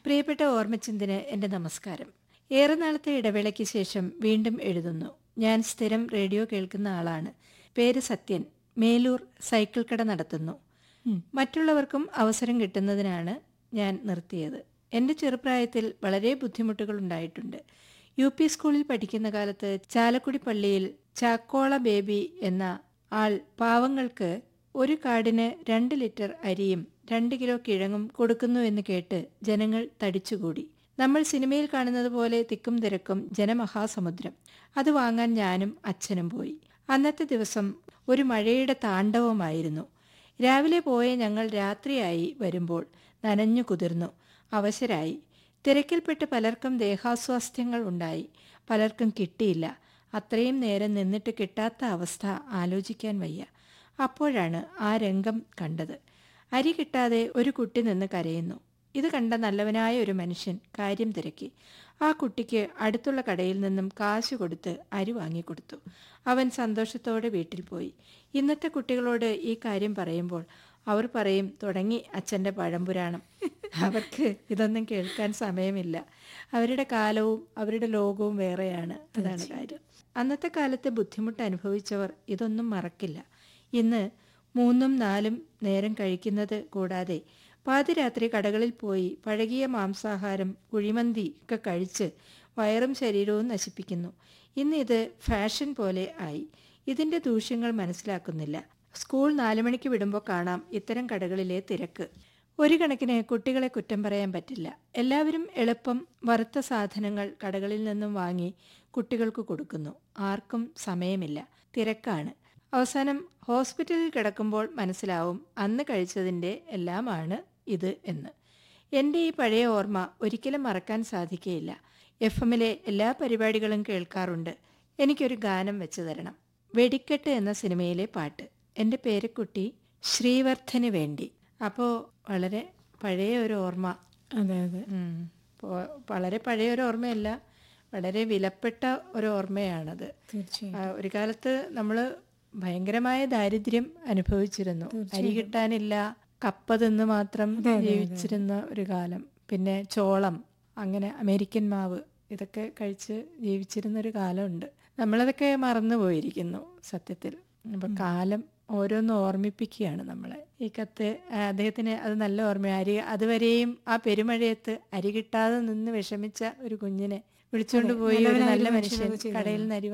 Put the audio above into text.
പ്രിയപ്പെട്ട ഓർമ്മച്ചിന്തിന് എൻ്റെ നമസ്കാരം ഏറെ നാളത്തെ ഇടവേളയ്ക്ക് ശേഷം വീണ്ടും എഴുതുന്നു ഞാൻ സ്ഥിരം റേഡിയോ കേൾക്കുന്ന ആളാണ് പേര് സത്യൻ മേലൂർ സൈക്കിൾ കട നടത്തുന്നു മറ്റുള്ളവർക്കും അവസരം കിട്ടുന്നതിനാണ് ഞാൻ നിർത്തിയത് എൻ്റെ ചെറുപ്രായത്തിൽ വളരെ ബുദ്ധിമുട്ടുകൾ ഉണ്ടായിട്ടുണ്ട് യു പി സ്കൂളിൽ പഠിക്കുന്ന കാലത്ത് ചാലക്കുടി പള്ളിയിൽ ചാക്കോള ബേബി എന്ന ആൾ പാവങ്ങൾക്ക് ഒരു കാർഡിന് രണ്ട് ലിറ്റർ അരിയും രണ്ട് കിലോ കിഴങ്ങും കൊടുക്കുന്നു എന്ന് കേട്ട് ജനങ്ങൾ തടിച്ചുകൂടി നമ്മൾ സിനിമയിൽ കാണുന്നത് പോലെ തിക്കും തിരക്കും ജനമഹാസമുദ്രം അത് വാങ്ങാൻ ഞാനും അച്ഛനും പോയി അന്നത്തെ ദിവസം ഒരു മഴയുടെ താണ്ഡവമായിരുന്നു രാവിലെ പോയ ഞങ്ങൾ രാത്രിയായി വരുമ്പോൾ നനഞ്ഞു കുതിർന്നു അവശരായി തിരക്കിൽപ്പെട്ട് പലർക്കും ദേഹാസ്വാസ്ഥ്യങ്ങൾ ഉണ്ടായി പലർക്കും കിട്ടിയില്ല അത്രയും നേരം നിന്നിട്ട് കിട്ടാത്ത അവസ്ഥ ആലോചിക്കാൻ വയ്യ അപ്പോഴാണ് ആ രംഗം കണ്ടത് അരി കിട്ടാതെ ഒരു കുട്ടി നിന്ന് കരയുന്നു ഇത് കണ്ട നല്ലവനായ ഒരു മനുഷ്യൻ കാര്യം തിരക്കി ആ കുട്ടിക്ക് അടുത്തുള്ള കടയിൽ നിന്നും കാശ് കൊടുത്ത് അരി വാങ്ങിക്കൊടുത്തു അവൻ സന്തോഷത്തോടെ വീട്ടിൽ പോയി ഇന്നത്തെ കുട്ടികളോട് ഈ കാര്യം പറയുമ്പോൾ അവർ പറയും തുടങ്ങി അച്ഛൻ്റെ പഴംപുരാണം അവർക്ക് ഇതൊന്നും കേൾക്കാൻ സമയമില്ല അവരുടെ കാലവും അവരുടെ ലോകവും വേറെയാണ് അതാണ് കാര്യം അന്നത്തെ കാലത്തെ ബുദ്ധിമുട്ട് അനുഭവിച്ചവർ ഇതൊന്നും മറക്കില്ല ഇന്ന് മൂന്നും നാലും നേരം കഴിക്കുന്നത് കൂടാതെ പാതിരാത്രി കടകളിൽ പോയി പഴകിയ മാംസാഹാരം കുഴിമന്തി ഒക്കെ കഴിച്ച് വയറും ശരീരവും നശിപ്പിക്കുന്നു ഇന്ന് ഇത് ഫാഷൻ പോലെ ആയി ഇതിൻ്റെ ദൂഷ്യങ്ങൾ മനസ്സിലാക്കുന്നില്ല സ്കൂൾ നാലു മണിക്ക് വിടുമ്പോൾ കാണാം ഇത്തരം കടകളിലെ തിരക്ക് ഒരു കണക്കിന് കുട്ടികളെ കുറ്റം പറയാൻ പറ്റില്ല എല്ലാവരും എളുപ്പം വറുത്ത സാധനങ്ങൾ കടകളിൽ നിന്നും വാങ്ങി കുട്ടികൾക്ക് കൊടുക്കുന്നു ആർക്കും സമയമില്ല തിരക്കാണ് അവസാനം ഹോസ്പിറ്റലിൽ കിടക്കുമ്പോൾ മനസ്സിലാവും അന്ന് കഴിച്ചതിൻ്റെ എല്ലാമാണ് ഇത് എന്ന് എൻ്റെ ഈ പഴയ ഓർമ്മ ഒരിക്കലും മറക്കാൻ സാധിക്കുകയില്ല എഫ് എമ്മിലെ എല്ലാ പരിപാടികളും കേൾക്കാറുണ്ട് എനിക്കൊരു ഗാനം വെച്ചു തരണം വെടിക്കെട്ട് എന്ന സിനിമയിലെ പാട്ട് എൻ്റെ പേരക്കുട്ടി ശ്രീവർദ്ധന് വേണ്ടി അപ്പോൾ വളരെ പഴയ ഒരു ഓർമ്മ അതെ അതെ ഉം. പോ- വളരെ പഴയ ഒരു ഓർമ്മയല്ല വളരെ വിലപ്പെട്ട ഒരു ഓർമ്മയാണത് തീർച്ചയായും ആ, ഒരു കാലത്ത് നമ്മൾ ഭയങ്കരമായ ദാരിദ്ര്യം അനുഭവിച്ചിരുന്നു അരി കിട്ടാനില്ല കപ്പ തിന്ന് മാത്രം ജീവിച്ചിരുന്ന ഒരു കാലം പിന്നെ ചോളം അങ്ങനെ അമേരിക്കൻ മാവ് ഇതൊക്കെ കഴിച്ച് ജീവിച്ചിരുന്ന ഒരു കാലമുണ്ട് നമ്മളതൊക്കെ മറന്നു പോയിരിക്കുന്നു സത്യത്തിൽ അപ്പൊ കാലം ഓരോന്ന് ഓർമ്മിപ്പിക്കുകയാണ് നമ്മളെ ഈ കത്ത് ആ, അദ്ദേഹത്തിന് അത് നല്ല ഓർമ്മ അരി അതുവരെയും ആ പെരുമഴയത്ത് അരി കിട്ടാതെ നിന്ന് വിഷമിച്ച ഒരു കുഞ്ഞിനെ വിളിച്ചുകൊണ്ട് പോയി ഒരു നല്ലവനായ നല്ല ഒരു മനുഷ്യൻ മനുഷ്യനത് ചെയ്തതാണ്. കടയിൽ നിന്ന് അരി